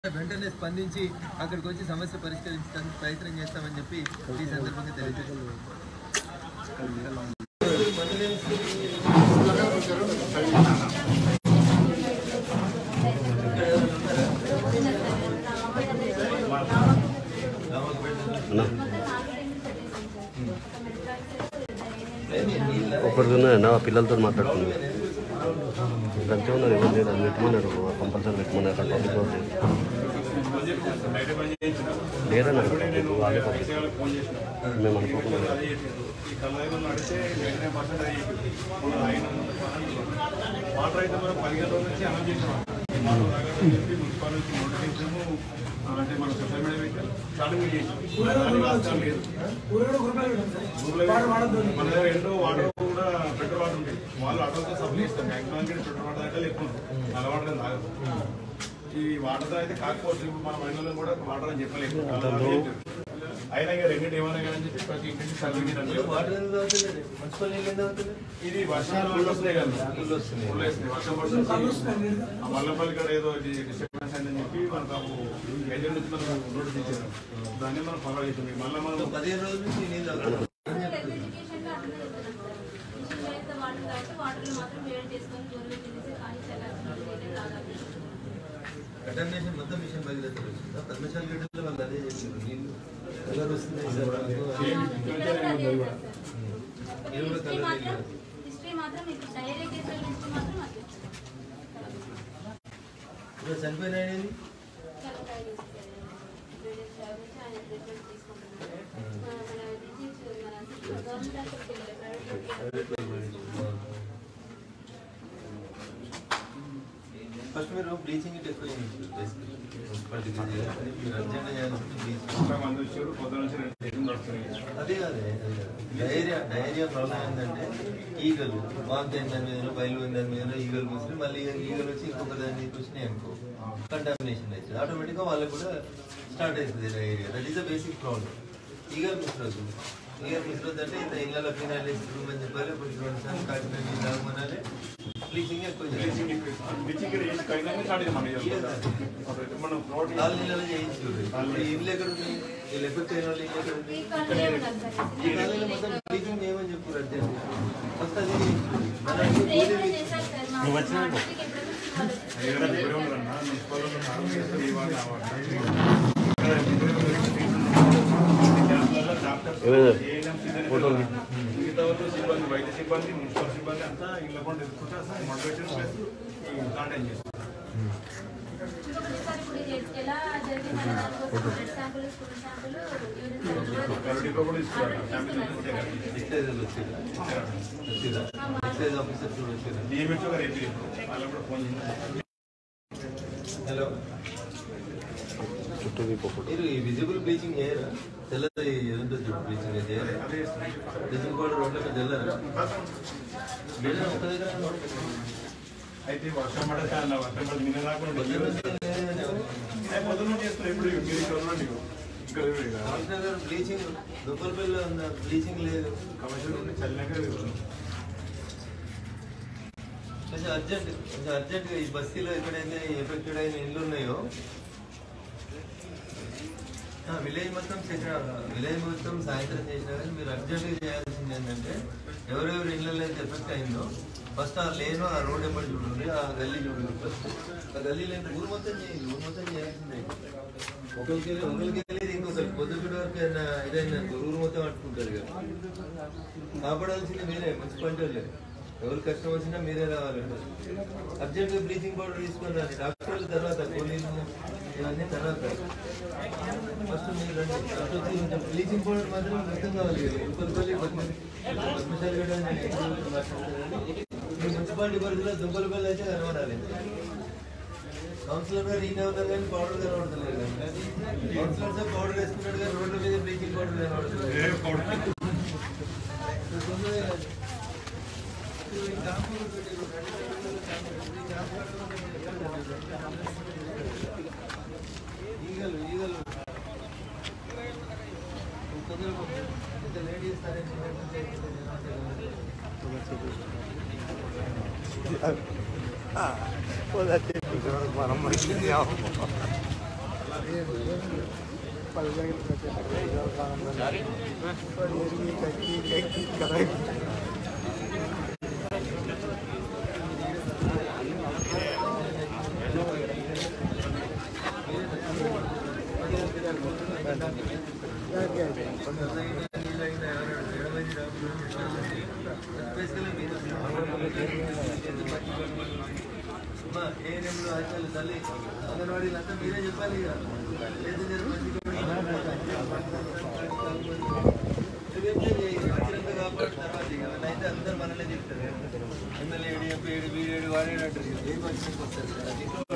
వెంటనే స్పందించి అక్కడికి వచ్చి సమస్య పరిష్కరించడానికి ప్రయత్నం చేస్తామని చెప్పి ఈ సందర్భంగా తెలియజేస్తున్నాం ఒకరితో పిల్లలతో మాట్లాడుతుంది గంటే ఉన్నారు ఎవరు లేరు అది పెట్టమన్నాడు కంపల్సరీ పెట్టమన్నారు అక్కడ పబ్లిక్ హౌస్ లేరన్నారు పబ్లిక్ వాళ్ళే పబ్లిక్ మేము అనుకోకుండా ఈ కళ్ళలో నడిస్తే వెంటనే పర్సెంట్ ఆయన వాటర్ అయితే మనం పదిహేను రోజుల నుంచి అనౌన్స్ చేసినాం చెప్పి మున్సిపల్ నుంచి నోటిఫికేషన్ అంటే మన సోషల్ మీడియా పెట్టి స్టార్టింగ్ చేసాం దాని వాస్తవం లేదు ఊర్లో మన దగ్గర ఎంతో వాటర్ కూడా పెట్రోల్ వాటర్ ఉంటాయి వాళ్ళు ఆటోతో సప్లై ఇస్తారు మ్యాక్సిమం పెట్రోల్ వాటర్ దగ్గర ఎక్కువ ఉంటుంది నల్ల వాటర్ తాగదు ఈ వాటర్ అయితే కాకపోవచ్చు ఇప్పుడు మన మైండ్లో కూడా వాటర్ అని చెప్పలేము అయినా ఇక రెండింటి ఏమైనా కానీ అని చెప్పి ప్రతి ఇంటికి సర్వీస్ వాటర్ ఎందుకు తాగుతలేదు? మున్సిపల్ నీళ్ళు ఎందుకు తాగుతలేదు? ఇది వర్షాలు నీళ్ళు వస్తున్నాయి కదా నీళ్ళు వస్తున్నాయి. నీళ్ళు వస్తున్నాయి వర్షం పడుతుంది ఆ మల్లపల్లి కాడ ఏదో డిస్టర్బెన్స్ అయిందని చెప్పి మనకు ఏజెంట్ నుంచి మనకు నోటీస్ ఇచ్చారు దాన్ని మనం ఫాలో అవుతుంది మళ్ళీ మనం పదిహేను రోజుల నుంచి నీళ్ళు తాగుతలేదు. కంటామినేషన్ మొత్తం విషయం బయలుదేరి వచ్చిందా పద్మశాలి గడ్డలో వాళ్ళు అదే చెప్పారు నీళ్ళు కలర్ వస్తున్నాయి సార్ హిస్టరీ మాత్రం ఇప్పుడు డైరీ కేసుల హిస్టరీ మాత్రం అది ఇప్పుడు చనిపోయిన ఆయన ఏంది? ఫస్ట్ మీరు బ్లీచింగ్ ఇట్ ఎక్కువ చేయించారు బేసిక్లీ మున్సిపాలిటీ మీరు అర్జెంట్ చేయాల్సింది బ్లీచింగ్ ఇంకా మంది వచ్చారు పొద్దున నుంచి రెండు లీటర్లు నడుస్తున్నాయి అదే కాదే డైరియా డైరియా ప్రాబ్లం ఏంటంటే ఈగలు వాంతి అయిన దాని మీద బయలు అయిన దాని మీద ఈగలు కూర్చుని మళ్ళీ ఈగలు వచ్చి ఇంకొక దాన్ని కూర్చుని అనుకో కంటామినేషన్ అవుతుంది ఆటోమేటిక్గా వాళ్ళకి కూడా స్టార్ట్ అవుతుంది diarrhoea that is the basic problem ఈగలు మిశ్రద్దు ఈగలు మిశ్రద్దు అంటే ఇంత ఇళ్ళలో ఫినాయిల్ వేసి రూమని చెప్పాలి ఇప్పుడు రెండు సార్లు కాకినాడ నీళ్ళు తాగమనాలి బ్లీచింగ్ ఎక్కువ చేయాలి బ్లీచింగ్ చేసి కైనా స్టార్ట్ చేద్దాం అప్పుడైతే మనం రోడ్ నాలుగు నెలలు చేయించు ఇప్పుడు ఇల్లు ఎక్కడ ఉంది వీళ్ళు ఎఫెక్ట్ అయిన వాళ్ళు ఇల్లు ఎక్కడ ఉంది ఈ కాలంలో మొత్తం బ్లీచింగ్ చేయమని చెప్పు అర్జెంట్ ఫస్ట్ అది చేయించు. మన నువ్వు వచ్చినా ఇప్పుడే ఉన్నారన్న మున్సిపల్ ఉన్నారు ఈ వాళ్ళు ఏమైంది? ఫోటోలు మిగతా వాళ్ళు సిబ్బంది వైద్య సిబ్బంది మున్సిపల్ సిబ్బంది అంతా ఇళ్ళ కొండ ఎదుర్కొంటే అసలు మోటివేషన్ ప్లస్ కాంటాక్ట్ చేస్తారు ఇంకొకసారి ఇప్పుడు ఇది ఎలా జరిగింది అనే దానికోసం blood sample stool sample urine కరోడిలో కూడా ఇస్తారు ఫ్యామిలీ ఎక్సైజ్ వచ్చిందా వచ్చిందా ఎక్సైజ్ ఆఫీసర్ కూడా వచ్చిందా డిఎంహెచ్ఓ గారు చెప్పి వాళ్ళకి కూడా ఫోన్ చేసి హలో చుట్టూ మీకు ఫోటో మీరు ఈ విజిబుల్ బ్లీచింగ్ చేయరా తెల్లది ఏదంటే చూడు బ్లీచింగ్ చేయరా అదే బ్లీచింగ్ పౌడర్ రోడ్ల మీద తెల్లరా లేదా ఒక దగ్గర అయితే వర్షం పడతా అన్న వర్షం పడి నిన్న రాకుండా పొద్దున్న చేస్తారు ఎప్పుడు మీరు ఇక్కడ ఉండండి ఇక్కడ ఇక్కడ బ్లీచింగ్ దుబ్బలపల్లిలో ఉన్న బ్లీచింగ్ లేదు కమర్షియల్ ఉండి చల్లినాక కొంచెం అర్జెంట్ కొంచెం అర్జెంట్గా ఈ బస్తీలో ఎక్కడైతే ఎఫెక్టెడ్ అయిన ఇల్లు ఉన్నాయో ఆ, విలేజ్ మొత్తం సెకండ్ విలేజ్ మొత్తం సాయంత్రం చేసినా కానీ మీరు అర్జెంట్గా చేయాల్సింది ఏంటంటే ఎవరెవరి ఇళ్ళలో అయితే ఎఫెక్ట్ అయిందో ఫస్ట్ ఆ లేను ఆ రోడ్ ఎప్పుడు చూడండి ఆ గల్లీ చూడండి ఫస్ట్ ఆ గల్లీలో ఏంటి ఊరు మొత్తం చేయండి ఊరు మొత్తం చేయాల్సిందే ఒకరికి వెళ్ళి ఒకరికి వెళ్ళేది ఇంకొకరికి పొద్దుటి వరకు ఏదైనా ఇదైనా ఊరు మొత్తం పట్టుకుంటారు కదా కాపాడాల్సింది మీరే మున్సిపాలిటీ వాళ్ళే ఎవరు కష్టం వచ్చినా మీరే రావాలి అర్జెంట్ బ్లీచింగ్ పౌడర్ తీసుకొని రండి డాక్టర్ల తర్వాత పోలీసు ఇవన్నీ తర్వాత ఫస్ట్ మీరు రండి ఫస్ట్ వచ్చి కొంచెం బ్లీచింగ్ పౌడర్ మాత్రం మొత్తం కావాలి దుబ్బలపల్లి పద్మశాలి గడ్డ అని నేను ఎక్కువ మాట్లాడుతున్నాను. మీ మున్సిపాలిటీ పరిధిలో దుబ్బలపల్లి అయితే కనబడాలి కౌన్సిలర్ గారు ఈయన ఉన్నారు కానీ పౌడర్ కనబడతలేదు కౌన్సిలర్ పౌడర్ వేసుకున్నాడు కానీ రోడ్ల మీద బ్లీచింగ్ పౌడర్ కనబడుతుంది ఈగలు ఈగలు తొందరగా ఇంత లేట్ చేస్తారే మనం అమ్మా, ఏ నెంబర్ ఆచార్యులు తల్లి అంగన్వాడీలు అంతా మీరే చెప్పాలి ఇక లేదు జర మంచిగా వచ్చినంత కాపాడు తర్వాత ఇక అయితే అందరు మనల్ని చెప్తారు ఎమ్మెల్యే ఏడు ఎంపీ ఏడు వీడేడు వాడేడు అంటారు ఏం వచ్చినట్టు వస్తారు